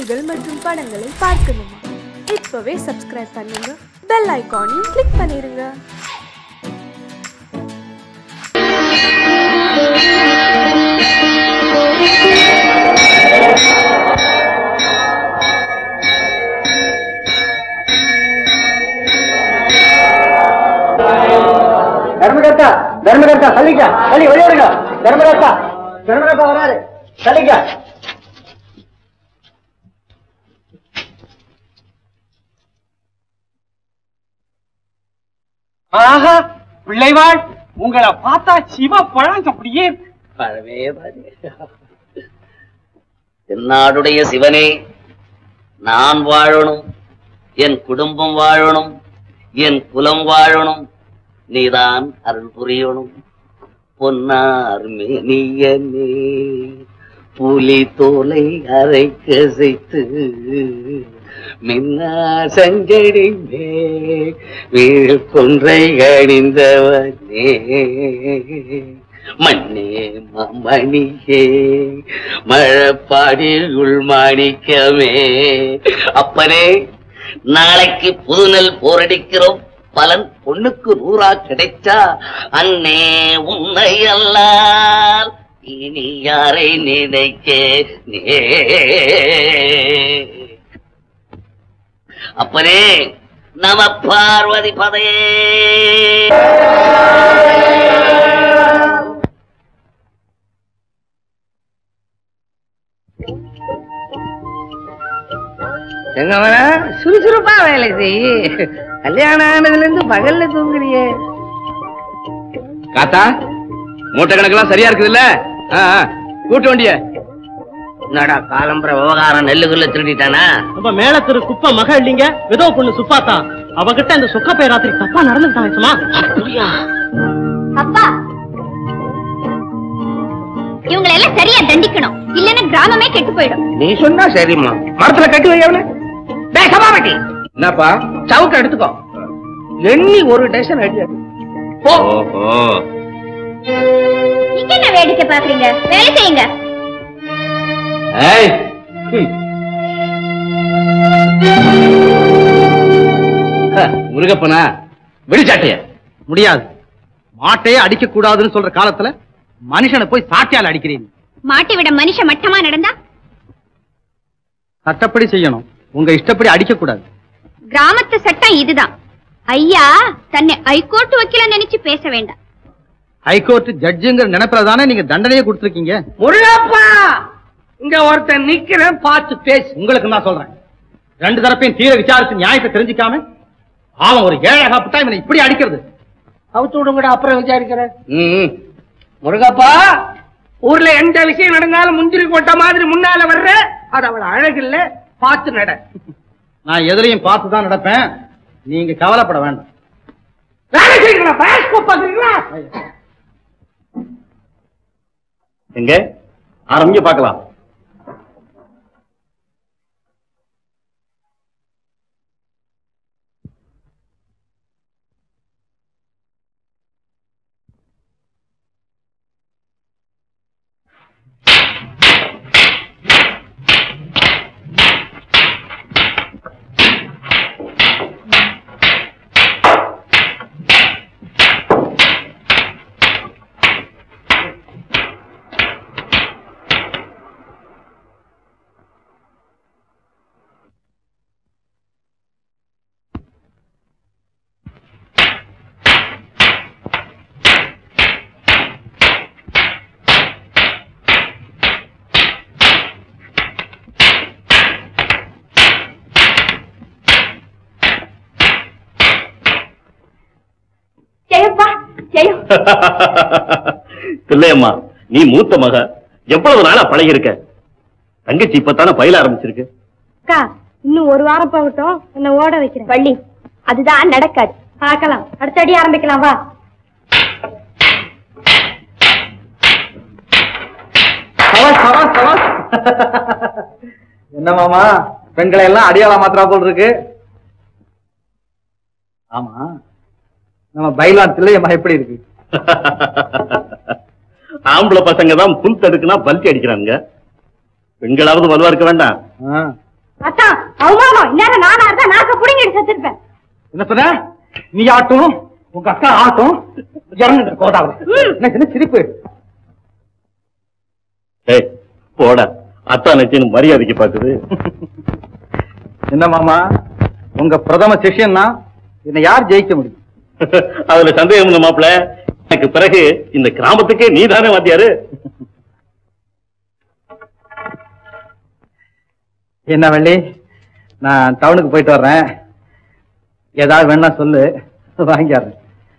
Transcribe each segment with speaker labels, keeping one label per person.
Speaker 1: நிகழ்ச்சிகள் மற்றும் படங்களை பார்க்கணுமா இப்பவே சப்ஸ்கிரைப் பண்ணுங்க பெல் ஐகானையும் கிளிக் பண்ணிருங்க
Speaker 2: தர்மகர்த்தா தர்மகர்த்தா தள்ளிக்க தள்ளி வெளியிடுங்க தர்மகர்த்தா தர்மகர்த்தா வராரு தள்ளிக்க
Speaker 3: ஆஹா பிள்ளைவாள் உங்களை பார்த்தா சிவ பழம் அப்படியே இருக்கு.
Speaker 4: பழமே பாரு. தென்னாடுடைய சிவனே நான் வாழணும் என் குடும்பம் வாழணும் என் குலம் வாழணும் நீதான் அருள் புரியணும் பொன்னார் மேனியனே புலி தோலை அரைக்க செய்து மின்னா சஞ்சடி வீழ் கொன்றை அணிந்தவனே மண்ணே மணியே மழப்பாடியுள் மாணிக்கமே அப்பனே நாளைக்கு புதுநெல் போரடிக்கிறோம் பலன் பொண்ணுக்கு நூறா கிடைச்சா அன்னே உன்னை அல்லால் இனி யாரை நினைக்க நே அப்பனே நம பார்வதி பதே
Speaker 2: எங்கவன சுறுசுறுப்பா வேலை செய் கல்யாணம் ஆனதுல இருந்து பகல்ல தூங்குறியே
Speaker 3: காத்தா மூட்டை கணக்கெல்லாம் சரியா இருக்குதுல்ல ஆ, ஆ, கூட்ட வண்டிய
Speaker 4: என்னடா காலம்பர விவகாரம் நெல்லுக்குள்ள திருடிட்டானா
Speaker 5: நம்ம மேல திரு குப்ப மக இல்லீங்க விதோ பொண்ணு சுப்பாத்தா அவகிட்ட இந்த சுக்கப்பை ராத்திரி தப்பா நடந்துட்டாங்க சும்மா
Speaker 6: அப்பா இவங்களை எல்லாம் சரியா தண்டிக்கணும் இல்லன்னா கிராமமே கெட்டு போயிடும்
Speaker 2: நீ சொன்னா சரிம்மா மரத்துல கட்டி வை அவன பேசமா மாட்டி
Speaker 3: என்னப்பா
Speaker 2: சவுக்கு எடுத்துக்கோ எண்ணி ஒரு டேஷன் அடி அடி. போ
Speaker 6: நீங்க என்ன வேடிக்கை பாக்குறீங்க வேலை செய்யுங்க
Speaker 3: ஏய் ம். ஹ, முருகப்பனா வெடிச்சாட்டைய
Speaker 5: முடியாது மாட்டையே அடிக்க கூடாதுன்னு சொல்ற காலத்துல மனுஷனை போய் சாட்டியால அடிக்கிறீங்க
Speaker 6: மாட்டி விட மனுஷன் மட்டமா நடந்தா
Speaker 5: சட்டப்படி செய்யணும் உங்க இஷ்டப்படி அடிக்க கூடாது
Speaker 6: கிராமத்து சட்டம் இதுதான் ஐயா தன்னை ஹைகோர்ட் வக்கீல நினைச்சு பேச வேண்டாம்
Speaker 5: ஹைகோர்ட் ஜட்ஜுங்கிற நினைப்புல தானே நீங்க தண்டனையே கொடுத்துருக்கீங்க
Speaker 2: முருகப்பா இங்க ஒருத்தன் நிக்கிறேன் பார்த்து பேசு
Speaker 5: உங்களுக்கு நான் சொல்றேன் ரெண்டு தரப்பையும் தீர விசாரிச்சு நியாயத்தை தெரிஞ்சுக்காம அவன் ஒரு ஏழகாப்பட்டா இவனை இப்படி அடிக்கிறது
Speaker 2: அவுத்து விடுங்கடா அப்புறம் விசாரிக்கிறேன்
Speaker 3: ம்
Speaker 2: முருகப்பா ஊர்ல எந்த விஷயம் நடந்தாலும் முந்திரி கொட்ட மாதிரி முன்னால வர்ற அது அவள அழகில்ல பார்த்து நட
Speaker 5: நான் எதிரையும் பார்த்து தான் நடப்பேன் நீங்க கவலைப்பட வேண்டாம்
Speaker 2: வேலை செய்யுங்களா பேஸ்கோப் பாக்குறீங்களா
Speaker 3: எங்க ஆரம்பிங்க பார்க்கலாம்
Speaker 6: ஜெயப்பா ஜெயம்
Speaker 7: பிள்ளையம்மா நீ மூத்த மக எவ்வளவு நாளா பழகி இருக்க தங்கச்சி இப்பதானே பயில ஆரம்பிச்சிருக்கு
Speaker 6: அக்கா இன்னும் ஒரு வாரம் போகட்டும் என்ன ஓட வைக்கிறேன் வள்ளி அதுதான் நடக்காது பார்க்கலாம் அடுத்த அடி ஆரம்பிக்கலாம் வா
Speaker 5: சவாஸ் சவாஸ் சவாஸ் என்ன மாமா பெண்களை எல்லாம் அடியாளா மாத்திரா போல் இருக்கு ஆமா நம்ம பைலான் தில்லையம்மா எப்படி இருக்கு
Speaker 7: ஆம்பளை பசங்க தான் புல் தடுக்குனா பல்ட்டி அடிக்கிறாங்க பெண்களாவது வலுவா இருக்க வேண்டாம்
Speaker 5: ஆ,
Speaker 6: அத்தான் அவமானம் இந்நேரம் நானா இருந்தா நாக்க புடிங்கிட்டு செத்துருப்பேன்
Speaker 5: என்ன சொன்ன நீ ஆட்டும் உங்க அக்கா ஆட்டும் இறங்குங்க கோதாவரி என்ன சின்ன சிரிப்பு
Speaker 7: ஏய் போடா அத்தா நச்சின்னு மரியாதைக்கு பாக்குது
Speaker 5: என்ன மாமா உங்க பிரதம சிஷ்யன்னா என்ன யார் ஜெயிக்க முடியும்
Speaker 7: அதுல சந்தேகம் இல்லை மாப்பிள எனக்கு பிறகு இந்த கிராமத்துக்கே நீ தானே வாத்தியாரு
Speaker 5: என்ன வள்ளி நான் டவுனுக்கு போயிட்டு வர்றேன் ஏதாவது வேணா சொல்லு வாங்கிடுறேன்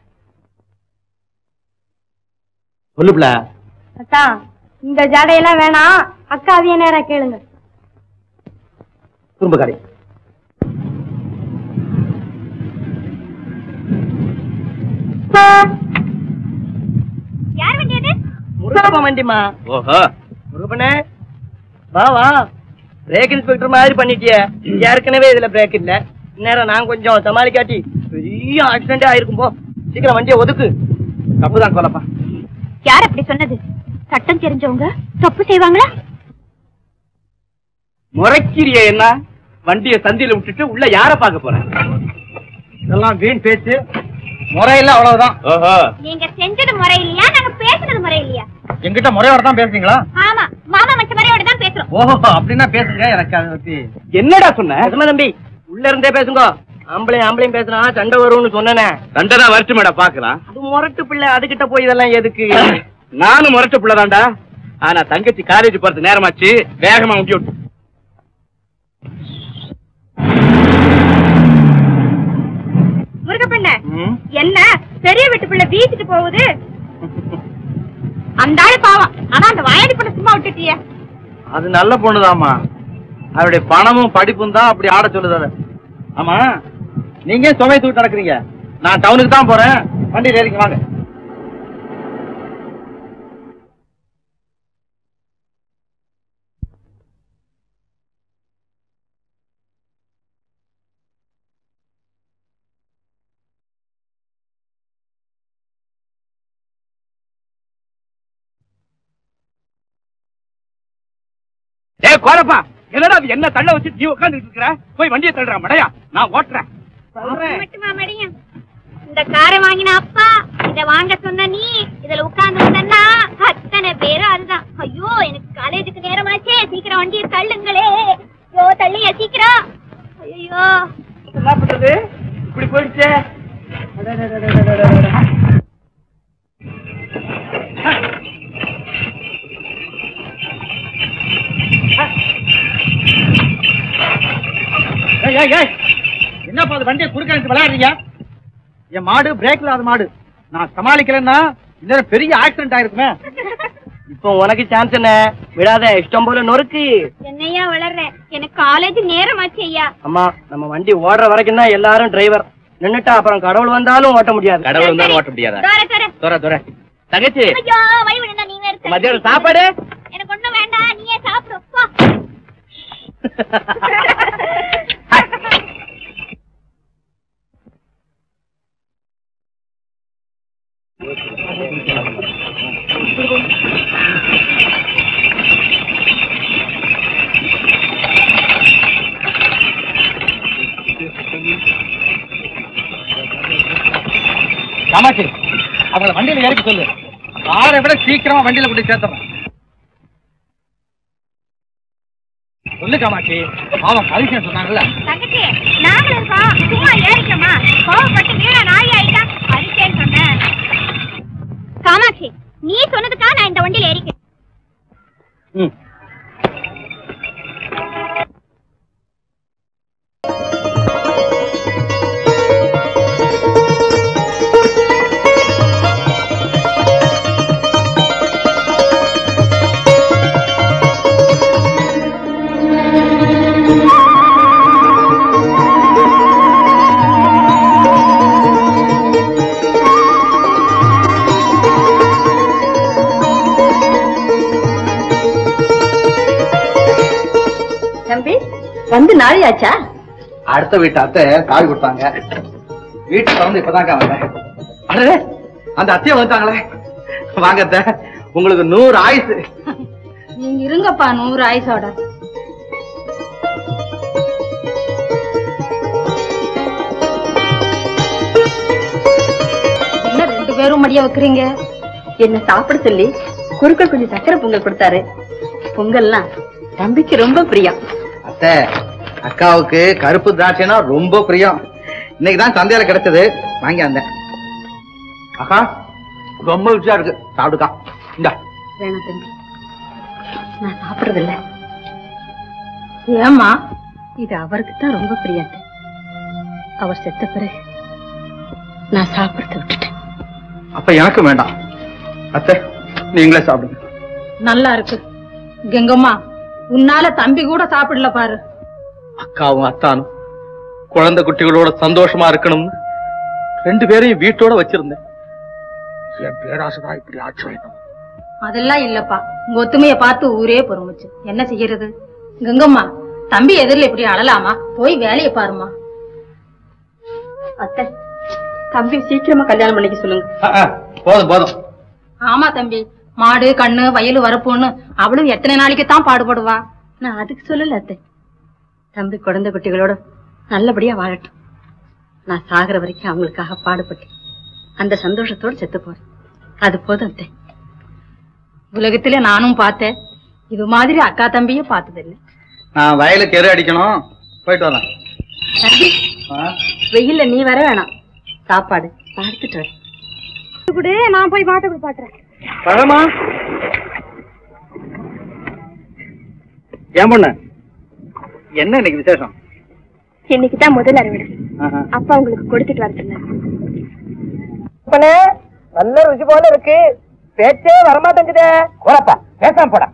Speaker 5: சொல்லுப்ல
Speaker 6: அத்தான் இந்த ஜடையெல்லாம் வேணாம் அக்காவிய நேரா கேளுங்க
Speaker 5: திரும்ப கடை
Speaker 6: யார் வேண்டியது
Speaker 2: முருகப்பா வண்டிமா
Speaker 7: ஓஹோ
Speaker 2: முருகப்பனே வா வா பிரேக் இன்ஸ்பெக்டர் மாதிரி பண்ணிட்டிய ஏற்கனவே இதுல பிரேக் இல்ல இந்நேரம் நான் கொஞ்சம் சமாளிக்காட்டி பெரிய ஆக்சிடென்ட் ஆயிருக்கும் போ சீக்கிரம் வண்டியை ஒதுக்கு
Speaker 5: தப்புதான் சொல்லப்பா
Speaker 6: யார் அப்படி சொன்னது சட்டம் தெரிஞ்சவங்க தப்பு செய்வாங்களா
Speaker 3: முறைக்கிறிய என்ன வண்டிய சந்தியில விட்டுட்டு உள்ள யார பார்க்க போற
Speaker 5: இதெல்லாம் வீண் பேச்சு முறையில அவ்வளவுதான்
Speaker 7: ஓஹோ
Speaker 6: நீங்க செஞ்சது முறை இல்லையா நாங்க பேசுனது முறை இல்லையா
Speaker 5: எங்கிட்ட முறையோட தான் பேசுறீங்களா
Speaker 6: ஆமா மாமா மச்ச முறையோட தான் பேசுறோம்
Speaker 5: ஓஹோ அப்படின்னா பேசுங்க எனக்கு அதை பத்தி
Speaker 3: என்னடா சொன்ன
Speaker 2: சும்மா தம்பி உள்ள இருந்தே பேசுங்க ஆம்பளையும் ஆம்பளையும் பேசுனா சண்டை வரும்னு சொன்னனே
Speaker 3: சண்டைனா வரட்டு மேடா பாக்கலாம்
Speaker 2: அது முரட்டு பிள்ளை அதுகிட்ட போய் இதெல்லாம் எதுக்கு
Speaker 3: நானும் முரட்டு பிள்ளைதான்டா ஆனா தங்கச்சி காலேஜ் போறது நேரமாச்சு வேகமா முடி விட்டு
Speaker 6: முருகப்பண்ண என்ன பெரிய வீட்டு பிள்ளை வீட்டுக்கு போகுது அந்த ஆளு பாவம் ஆனா அந்த வயது பண்ண சும்மா விட்டுட்டிய
Speaker 5: அது நல்ல பொண்ணுதாம்மா அவருடைய பணமும் படிப்பும் தான் அப்படி ஆட சொல்லுது அதை. ஆமா நீங்க ஏன் சுமை தூக்கிட்டு நடக்கிறீங்க நான் டவுனுக்கு தான் போறேன் வண்டியில் ஏறிங்க வாங்க
Speaker 3: ஏய் கோலப்பா என்னடா அது என்ன தள்ள வச்சு நீ உட்கார்ந்துட்டு இருக்கிற போய் வண்டியை தள்ளுறா மடையா நான் ஓட்டுறேன்
Speaker 6: மட்டுமா மடியும் இந்த காரை வாங்கின அப்பா இத வாங்க சொன்ன நீ இதுல உட்கார்ந்து வந்தா அத்தனை பேரும் அதுதான் ஐயோ எனக்கு காலேஜுக்கு நேரமாச்சே சீக்கிரம் வண்டியை தள்ளுங்களே ஐயோ தள்ளியா சீக்கிரம் ஐயோ
Speaker 3: என்ன பண்றது இப்படி போயிடுச்சே
Speaker 5: ஏய், ஏய், ஏய். என்னப்பா அது வண்டியை குறுக்க நிறுத்தி விளையாடுறீங்க என் மாடு பிரேக் இல்லாத மாடு நான் சமாளிக்கலைன்னா இன்னும் பெரிய ஆக்சிடென்ட் ஆயிருக்குமே
Speaker 2: இப்போ உனக்கு சான்ஸ் என்ன விடாத இஷ்டம் போல நொறுக்கு
Speaker 6: என்னையா வளர்ற எனக்கு காலேஜ் நேரமாச்சு ஐயா
Speaker 2: அம்மா நம்ம வண்டி ஓடுற வரைக்கும் தான் எல்லாரும் டிரைவர் நின்னுட்டா அப்புறம் கடவுள் வந்தாலும் ஓட்ட முடியாது
Speaker 3: கடவுள் இருந்தாலும் ஓட்ட முடியாதா
Speaker 6: தோர தோர
Speaker 3: துற துற தங்கச்சி
Speaker 6: ஐயோ வழி விடுங்க நீ வேற
Speaker 3: மத்தியானம் சாப்பாடு
Speaker 6: எனக்கு ஒண்ணும் வேண்டாம் நீயே சாப்பிடு போ
Speaker 5: காமாட்சி அவங்கள வண்டியில ஏறிக்க சொல்லு காரை விட சீக்கிரமா வண்டியில கொண்டு சேர்த்துறேன் சொல்லு காமாட்சி அவன் பரிசு சொன்னாங்கல்ல
Speaker 6: தங்கச்சி நாங்களும் இருக்கோம் சும்மா ஏறிக்கமா கோவப்பட்டு வீணா நாய் ஆயிட்டா அரிச்சேன்னு சொன்னேன் காமாட்சி நீ சொன்னதுக்காக நான் இந்த வண்டியில ஏறிக்கிறேன்
Speaker 5: ம்
Speaker 6: தம்பி வந்து நாளையாச்சா
Speaker 5: அடுத்த வீட்டு அத்தை காவி கொடுத்தாங்க வீட்டுக்கு வந்து இப்பதான்க்கா வந்தேன் அடே அந்த அத்தையை வந்துட்டாங்களே வாங்க அத்தை உங்களுக்கு நூறு ஆயுசு
Speaker 6: நீங்க இருங்கப்பா நூறு ஆயுசோட
Speaker 8: மடியா வைக்கிறீங்க என்ன சாப்பிட சொல்லி குறுக்கள் கொஞ்சம் சக்கரை பொங்கல் கொடுத்தாரு பொங்கல்லாம் தம்பிக்கு ரொம்ப பிரியம்
Speaker 5: அத்தை அக்காவுக்கு கருப்பு திராட்சைனா ரொம்ப பிரியம் இன்னைக்கு தான் சந்தையில கிடைச்சது வாங்கி வந்தேன் அக்கா ரொம்ப ருச்சியா இருக்கு சாப்பிடுக்கா இந்த
Speaker 8: வேணாம் தம்பி நான் சாப்பிடுறதில்ல ஏம்மா இது அவருக்கு தான் ரொம்ப பிரியம் அவர் செத்த பிறகு நான் சாப்பிடுறத விட்டுட்டேன்
Speaker 5: அப்ப எனக்கு வேண்டாம் அத்தை நீங்களே சாப்பிடுங்க
Speaker 8: நல்லா இருக்கு கெங்கம்மா உன்னால தம்பி கூட சாப்பிடல பாரு
Speaker 5: அக்காவும் அத்தானும் குழந்தை குட்டிகளோட சந்தோஷமா இருக்கணும்னு ரெண்டு பேரையும் வீட்டோட வச்சிருந்தேன் என் பேராசைதான் இப்படி ஆட்சி வைக்கணும்
Speaker 8: அதெல்லாம் இல்லப்பா உங்க ஒத்துமைய பார்த்து ஊரே பொறுமுச்சு என்ன செய்யறது கங்கம்மா தம்பி எதிரில் இப்படி அழலாமா போய் வேலையை பாருமா அத்தை தம்பி சீக்கிரமா கல்யாணம் பண்ணிக்க சொல்லுங்க
Speaker 5: போதும் போதும்
Speaker 8: ஆமா தம்பி மாடு கண்ணு வயலு வரப்போன்னு அவளும் எத்தனை நாளைக்கு தான் பாடுபடுவா நான் அதுக்கு சொல்லல அத்தை தம்பி குழந்தை குட்டிகளோட நல்லபடியா வாழட்டும் நான் சாகுற வரைக்கும் அவங்களுக்காக பாடுபட்டு அந்த சந்தோஷத்தோட செத்து போறேன் அது போதும் அத்தை உலகத்துல நானும் பார்த்தேன் இது மாதிரி அக்கா தம்பியும் பார்த்ததில்லை
Speaker 5: நான் வயலுக்கு எரு அடிக்கணும் போயிட்டு வரேன்
Speaker 8: தம்பி
Speaker 5: ஆ?
Speaker 8: வெயில்ல நீ வர வேணாம் சாப்பாடு நான் எடுத்துட்டு வரேன்
Speaker 6: கூட நான் போய் மாட்ட பாட்டுறேன்
Speaker 5: பழமா ஏன் பொண்ணு என்ன இன்னைக்கு விசேஷம்
Speaker 6: இன்னைக்கு தான் முதல் அறுவடை
Speaker 5: ஆஹா.
Speaker 6: அப்பா உங்களுக்கு கொடுத்துட்டு வர சொன்னார்
Speaker 2: அப்பனே நல்ல ருசி போல இருக்கு பேச்சே வரமாட்டேங்குதே கோலப்பா பேசாம போடா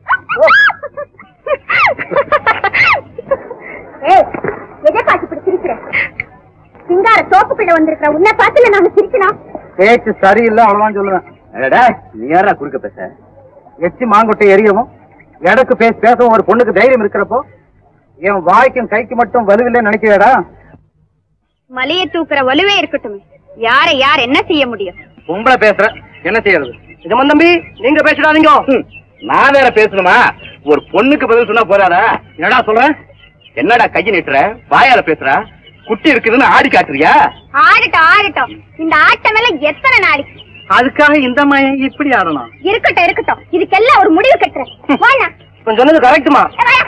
Speaker 6: ஏய் எதை பார்த்து இப்படி சிரிக்கிற சிங்கார தோப்புக்குள்ள வந்திருக்கிற உன்னை பார்த்துல நாம சிரிக்கணும்
Speaker 5: பேச்சு சரியில்லை அவ்வளவுதான் சொல்லுவேன் நீ யாரா குறுக்க பேச எச்சி மாங்கொட்டை எரியவும் எடக்கு பேச பேசவும் ஒரு பொண்ணுக்கு தைரியம் இருக்கிறப்போ என் வாய்க்கும் கைக்கு மட்டும் வலுவில்லைன்னு நினைக்கிறேடா
Speaker 6: மலையை தூக்குற வலுவே இருக்கட்டும் யாரை யார் என்ன செய்ய முடியும்
Speaker 5: பொம்பளை பேசுற என்ன செய்யறது
Speaker 2: இதமன் தம்பி நீங்க பேசிடாதீங்க
Speaker 3: நான் வேற பேசணுமா ஒரு பொண்ணுக்கு பதில் சொன்னா போறாரா என்னடா சொல்ற என்னடா கையை நீட்டுற வாயால பேசுற குட்டி இருக்குதுன்னு ஆடி காட்டுறியா
Speaker 6: ஆடட்டும் ஆடட்டும் இந்த ஆட்டம் எல்லாம் எத்தனை நாளைக்கு
Speaker 5: அதுக்காக இந்த மயம் இப்படி ஆடணும்
Speaker 6: இருக்கட்டும் இருக்கட்டும் இதுக்கெல்லாம் ஒரு முடிவு கட்டுறேன் வாண்ணா.
Speaker 2: கொஞ்சம் சொன்னது கரெக்டுமா
Speaker 6: ஏ, வாயா.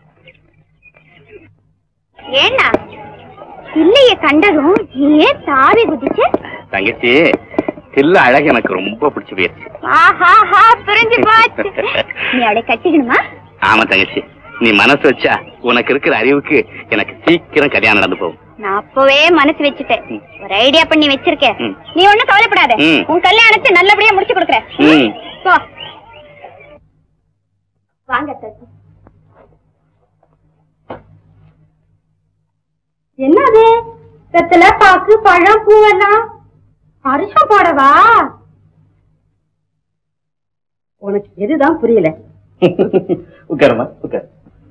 Speaker 6: ஏண்ணா இல்லையே கண்டதும் நீ ஏன் தாவி குதிச்சு
Speaker 3: தங்கச்சி தில்ல அழகு எனக்கு ரொம்ப பிடிச்சு போயிருச்சு
Speaker 6: ஆஹாஹா புரிஞ்சு போச்சு நீ அவளை கட்டிக்கணுமா
Speaker 3: ஆமா தங்கச்சி நீ மனசு வச்சா உனக்கு இருக்கிற அறிவுக்கு எனக்கு சீக்கிரம் கல்யாணம் நடந்து போகும்
Speaker 6: நான் அப்பவே மனசு வச்சுட்டேன் ஒரு ஐடியா பண்ணி வச்சிருக்கேன்
Speaker 3: ம்.
Speaker 6: நீ ஒண்ணும் கவலைப்படாத
Speaker 3: ம்.
Speaker 6: உன் கல்யாணத்தை நல்லபடியா முடிச்சு கொடுக்குறேன்
Speaker 3: ம்.
Speaker 6: போ வாங்க தச்சு என்னது வெத்தல பாக்கு பழம் பூவெல்லாம் அரிசம் போடவா
Speaker 8: உனக்கு எதுதான் புரியல
Speaker 7: உட்காருமா உட்கார்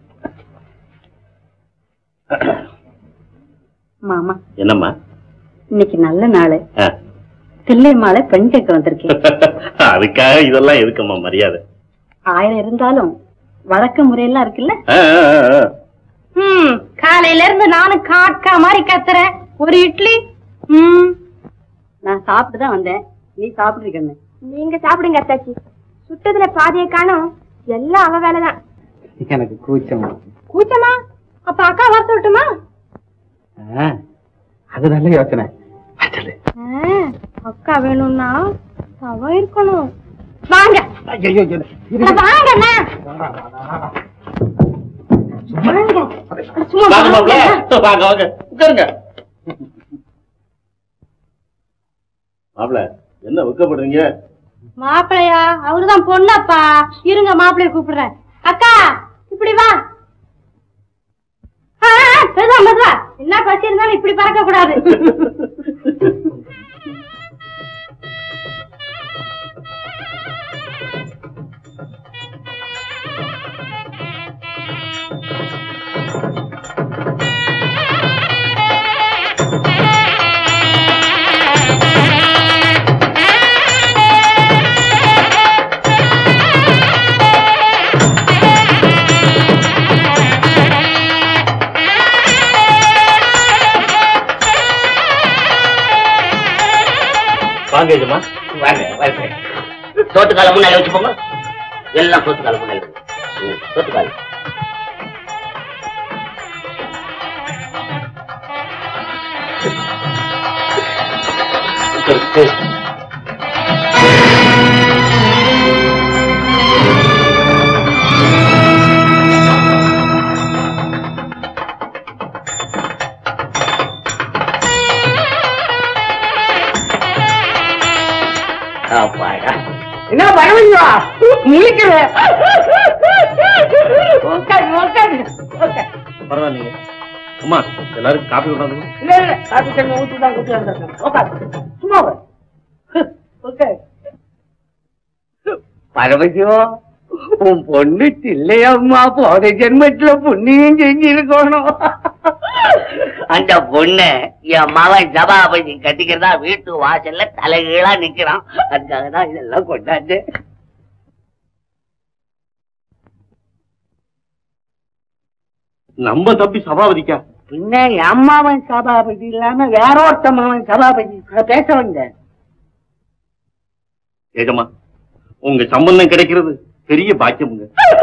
Speaker 8: மாமா
Speaker 7: என்னம்மா
Speaker 8: இன்னைக்கு நல்ல நாள்
Speaker 7: ஆ.
Speaker 8: தில்லை மாலை பெண் கேட்க வந்திருக்கேன்
Speaker 7: அதுக்காக இதெல்லாம் எதுக்கம்மா மரியாதை
Speaker 8: ஆயிரம் இருந்தாலும் வழக்க முறையெல்லாம் இருக்குல்ல
Speaker 7: ஆ, ஆ, ஆ, ஆ.
Speaker 8: ம் காலையில இருந்து நானும் காக்கா மாதிரி கத்துறேன் ஒரு இட்லி ம் நான் சாப்பிட்டு தான் வந்தேன் நீ சாப்பிட்டுருக்கேன்
Speaker 6: நீங்க சாப்பிடுங்க அத்தாச்சி சுட்டதுல பாதியை காணும் எல்லாம் அவ வேலைதான்
Speaker 5: எனக்கு கூச்சம்
Speaker 6: கூச்சமா அப்ப அக்கா வர சொல்லட்டுமா
Speaker 5: அது நல்ல யோசனை சொல்லு
Speaker 6: அக்கா வேணும்னா தவ இருக்கணும் வாங்க
Speaker 5: ஐயோ
Speaker 6: அட வாங்கண்ணா வாங்க அட சும்மா
Speaker 7: வாங்க மாப்ள.
Speaker 6: வாங்க.
Speaker 7: வாங்க வாங்க உட்காருங்க மாப்பிள என்ன வெக்கப்படுறீங்க
Speaker 6: மாப்பிள்ளையா அவருதான் பொண்ணப்பா இருங்க மாப்பிள்ளைய கூப்பிடுறேன் அக்கா இப்படி வா ஆ, ஆ, மெதுவா மெதுவா என்ன பசி இருந்தாலும் இப்படி பறக்க கூடாது
Speaker 7: வாங்க எஜமா
Speaker 4: வாங்க வாங்க சோத்து காலம் முன்னாடி வச்சு போங்க எல்லாம் சோத்து காலம் முன்னாடி ம், சோத்து காலம் அப்பாடா
Speaker 2: என்ன பரவாயில்லையா முழிக்கிற உட்காரு உட்காரு உட்காரு
Speaker 7: பரவாயில்லைங்க அம்மா எல்லாருக்கும் காப்பி விடாதுங்க
Speaker 2: இல்ல இல்ல காப்பி தண்ணி ஊற்றி தான் குட்டி வந்திருக்கேன் உட்காரு சும்மா உட்காரு. உட்காரு
Speaker 5: பரமசிவம் உன் பொண்ணு இல்லையம்மா போன ஜென்மத்துல புண்ணியம் செஞ்சிருக்கணும்
Speaker 4: அந்த பொண்ணு என் மகன் சபாபதி கட்டிக்கிறதா வீட்டு வாசல்ல தலைகீழா நிக்கிறான் அதுக்காக தான் இதெல்லாம் கொண்டாந்து
Speaker 7: நம்ம தம்பி சபாவதிக்கா
Speaker 2: பின்ன என் அம்மாவன் சபாபதி இல்லாம வேற ஒருத்த மாவன் சபாபதி நான் பேச வந்தேன்
Speaker 7: ஏஜமா உங்க சம்பந்தம் கிடைக்கிறது பெரிய பாக்கியமுங்க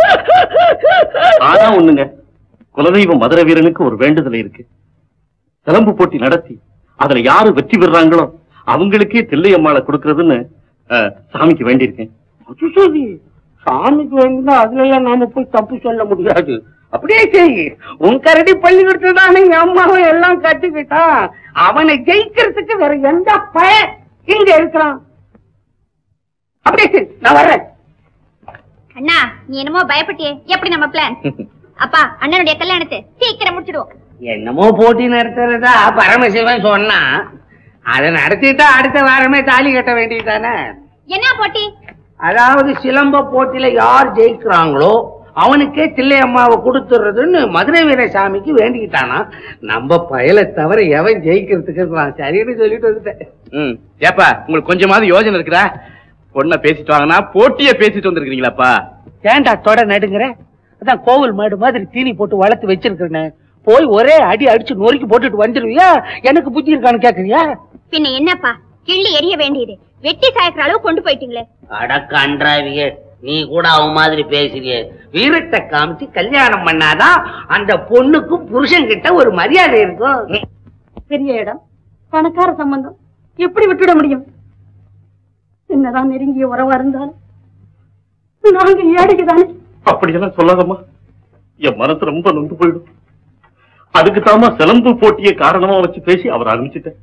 Speaker 7: ஆனா ஒண்ணுங்க குலதெய்வ மதுர வீரனுக்கு ஒரு வேண்டுதல் இருக்கு சிலம்பு போட்டி நடத்தி அதுல யாரு வெற்றி பெறாங்களோ அவங்களுக்கே தில்லையம்மாளை கொடுக்கறதுன்னு அஹ், சாமிக்கு வேண்டியிருக்கேன்
Speaker 2: அது சரி சாமிக்கு வேணும்னா அதுல எல்லாம் நாம போய் தப்பு சொல்ல முடியாது அப்படியே செய் உன் கரடி பள்ளிக்கூடத்துல தானே என் அம்மாவும் எல்லாம் கத்துக்கிட்டான் அவனை ஜெயிக்கிறதுக்கு வேற எந்த பய இங்க இருக்கிறான் அப்படியே சரி நான் வர்றேன்
Speaker 6: அண்ணா நீ என்னமோ பயப்பட்டியே எப்படி நம்ம பிளான் அப்பா அண்ணனுடைய கல்யாணத்தை சீக்கிரம் முடிச்சிடுவோம்
Speaker 2: என்னமோ போட்டி நடத்துறதா பரமசிவன் சொன்னா அதை நடத்திட்டா அடுத்த வாரமே தாலி கட்ட வேண்டியதானே
Speaker 6: என்ன போட்டி
Speaker 2: அதாவது சிலம்ப போட்டியில யார் ஜெயிக்கிறாங்களோ அவனுக்கே தில்லை அம்மாவை கொடுத்துறதுன்னு மதுரை வீரசாமிக்கு வேண்டிக்கிட்டானா நம்ம பயலை தவிர எவன் ஜெயிக்கிறதுக்கு இருக்கான் சரின்னு சொல்லிட்டு வந்துட்டேன்
Speaker 3: ம் ஏப்பா உங்களுக்கு கொஞ்சமாவது யோசனை இருக்குதா பொண்ணை பேசிட்டு வாங்கினா போட்டிய பேசிட்டு வந்திருக்கீங்களாப்பா
Speaker 2: ஏன்டா தொட நடுங்கிற அதான் கோவில் மாடு மாதிரி தீனி போட்டு வளர்த்து வச்சிருக்கிறேன் போய் ஒரே அடி அடிச்சு நொறுக்கி போட்டுட்டு வந்துருவியா எனக்கு புத்தி இருக்கான்னு கேக்குறியா
Speaker 6: பின்ன என்னப்பா கிள்ளி எரிய வேண்டியது வெட்டி சாய்க்கிற அளவு கொண்டு போயிட்டீங்களே
Speaker 4: அடக்கன்றாவிய நீ கூட அவன் மாதிரி பேசுறியே
Speaker 2: வீரத்தை காமிச்சு கல்யாணம் பண்ணாதான் அந்த பொண்ணுக்கும் புருஷன் கிட்ட ஒரு மரியாதை இருக்கும்
Speaker 8: பெரிய இடம் பணக்கார சம்பந்தம் எப்படி விட்டுட முடியும் என்னதான் நெருங்கிய உறவா இருந்தாலும் நாங்க ஏழைக்குதானே
Speaker 7: அப்படியெல்லாம் சொல்லாதம்மா என் மனசு ரொம்ப நொந்து போயிடும் அதுக்கு தாமா சிலம்பு போட்டிய காரணமா வச்சு பேசி அவர் ஆரம்பிச்சுட்டேன்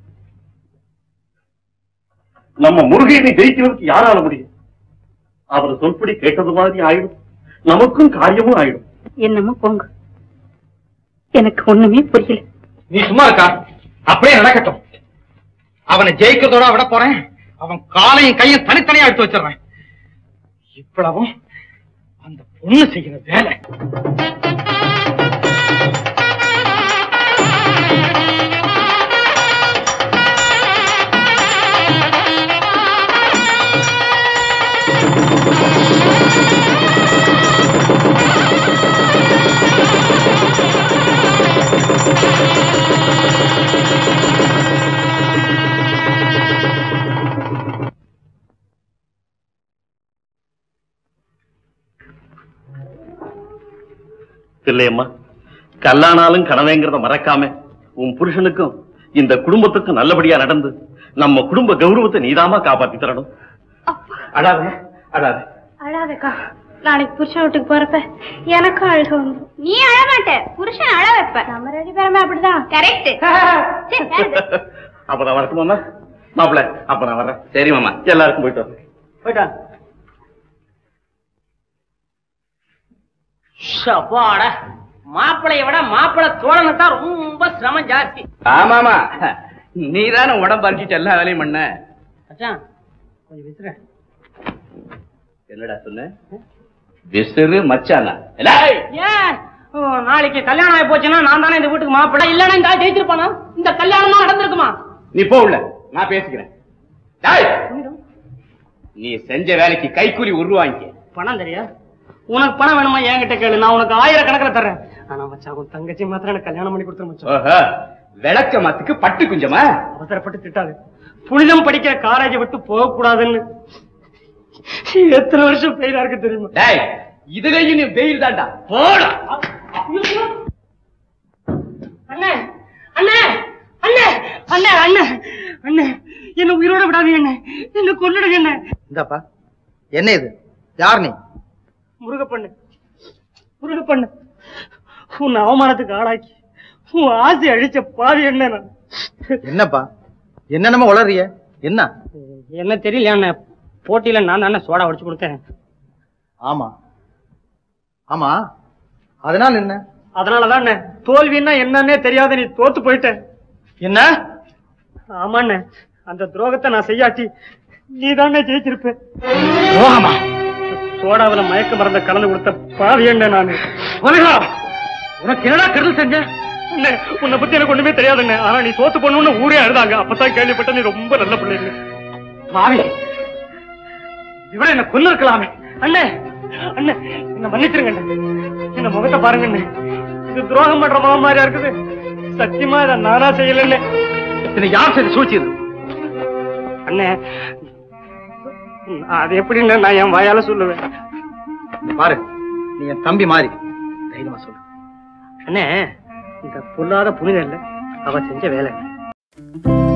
Speaker 7: நம்ம முருகையனை ஜெயிக்கிறதுக்கு யாரால முடியும் அவர் சொல்படி கேட்டது மாதிரி ஆயிடும் நமக்கும் காரியமும் ஆயிடும்
Speaker 8: என்னமோ போங்க எனக்கு ஒண்ணுமே புரியல
Speaker 5: நீ சும்மா இருக்கா அப்படியே நடக்கட்டும் அவனை ஜெயிக்கிறதோட விட போறேன் அவன் காலையும் கையும் தனித்தனியா எடுத்து வச்சிடுறேன் இவ்வளவும் அந்த பொண்ணு செய்கிற வேலை
Speaker 7: இல்லையம்மா கல்லானாலும் கனவேங்கிறத மறக்காம உன் புருஷனுக்கும் இந்த குடும்பத்துக்கும் நல்லபடியா நடந்து நம்ம குடும்ப கௌரவத்தை நீதாமா காப்பாத்தி தரணும்
Speaker 5: அழாத அழாத
Speaker 1: அழாதக்கா நாளைக்கு புருஷன் வீட்டுக்கு போறப்ப எனக்கும் அழுக வந்துடும்
Speaker 6: நீ அழ மாட்ட புருஷன் அழ வைப்ப
Speaker 1: நம்ம ரெண்டு பேருமே அப்படிதான்
Speaker 6: கரெக்ட்
Speaker 7: அப்ப நான் வரட்டுமாமா மாப்பிள்ள அப்ப நான் வர்றேன்
Speaker 3: சரி மாமா
Speaker 7: எல்லாருக்கும் போயிட்டு வரேன்
Speaker 2: போயிட்டான் அப்பாடா மாப்பிளைய விட மாப்பிளை தோழனை தான் ரொம்ப சிரமம் ஜாஸ்தி
Speaker 3: ஆமாமா நீ தானே உடம்பு அரிச்சிட்டு எல்லா வேலையும் பண்ண
Speaker 2: அச்சான் கொஞ்சம் விசுறேன்
Speaker 3: என்னடா சொன்ன விசிறு மச்சானா ஏய்,
Speaker 2: ஏன் ஓ, நாளைக்கு கல்யாணம் ஆகி போச்சுன்னா நான் தானே இந்த வீட்டுக்கு மாப்பிள்ளை இல்லைன்னா இந்த ஆள் ஜெயிச்சிருப்பானா இந்த கல்யாணம் தான் நடந்திருக்குமா
Speaker 3: நீ போ உள்ள நான் பேசிக்கிறேன் டேய், நீ செஞ்ச வேலைக்கு கைக்கூலி உருவாங்க
Speaker 2: பணம் தெரியா உனக்கு பணம் வேணுமா என்கிட்ட கேளு நான் உனக்கு ஆயிரக்கணக்கில் தர்றேன் ஆனா மச்சான் உன் தங்கச்சி மாத்திரம் எனக்கு கல்யாணம் பண்ணி கொடுத்துரு மச்சான்
Speaker 3: ஓஹோ விளக்க மாத்துக்கு பட்டு குஞ்சமா
Speaker 9: அவசரப்பட்டு திட்டாது புனிதம் படிக்கிற காலேஜை விட்டு போக கூடாதுன்னு எத்தனை வருஷம் பெயிலா இருக்கு தெரியுமா
Speaker 3: டேய் இதுலயும் நீ வெயில் தாண்டா போடா
Speaker 9: அண்ணே அண்ணே அண்ணே அண்ணே அண்ணே அண்ணே என்ன உயிரோட விடாதீங்க அண்ணே என்ன கொன்னுடுங்க அண்ணே
Speaker 5: இந்தாப்பா என்ன இது யார் நீ
Speaker 9: முருகப்பண்ணு முருகப்பண்ணு உன் அவமானத்துக்கு ஆளாக்கி உன் ஆசை அழிச்ச பாவி என்ன நான்
Speaker 5: என்னப்பா என்னென்னமோ உளறிய என்ன
Speaker 9: என்ன தெரியல அண்ணே போட்டியில நான் தானே சோடா உடைச்சு கொடுத்தேன்
Speaker 5: ஆமா ஆமா அதனால என்ன
Speaker 9: அதனாலதான் அண்ணே தோல்வின்னா என்னன்னே தெரியாத நீ தோத்து போயிட்ட
Speaker 5: என்ன
Speaker 9: ஆமாண்ணே அந்த துரோகத்தை நான் செய்யாட்டி நீ தானே ஜெயிச்சிருப்ப
Speaker 5: துரோகமா
Speaker 9: சோடாவுல மயக்க மருந்த கலந்து கொடுத்த பாவி என்ன நானு
Speaker 5: உலகா உனக்கு என்னடா கருது செஞ்ச
Speaker 9: அண்ணே, உன்னை பத்தி எனக்கு ஒண்ணுமே தெரியாதுண்ணே ஆனா நீ தோத்து போனோம்னு ஊரே அழுதாங்க அப்பதான் கேள்விப்பட்ட நீ ரொம்ப நல்ல பிள்ளைங்க
Speaker 5: பாவி இவரை என்ன கொண்டு இருக்கலாமே
Speaker 9: அண்ணே அண்ணே என்ன மன்னிச்சிருங்க அண்ணே இந்த முகத்தை பாருங்க அண்ணே இது துரோகம் பண்ற முகம் மாதிரியா இருக்குது சத்தியமா இதை நானா செய்யலண்ணே
Speaker 5: இதை யார் செய்து சூழ்ச்சியது
Speaker 9: அண்ணே அது எப்படின்னு நான் என் வாயால சொல்லுவேன்
Speaker 5: இங்க பாரு நீ என் தம்பி மாதிரி தைரியமா சொல்லு
Speaker 9: அண்ணே இந்த பொல்லாத புனிதம் இல்ல அவ செஞ்ச வேலை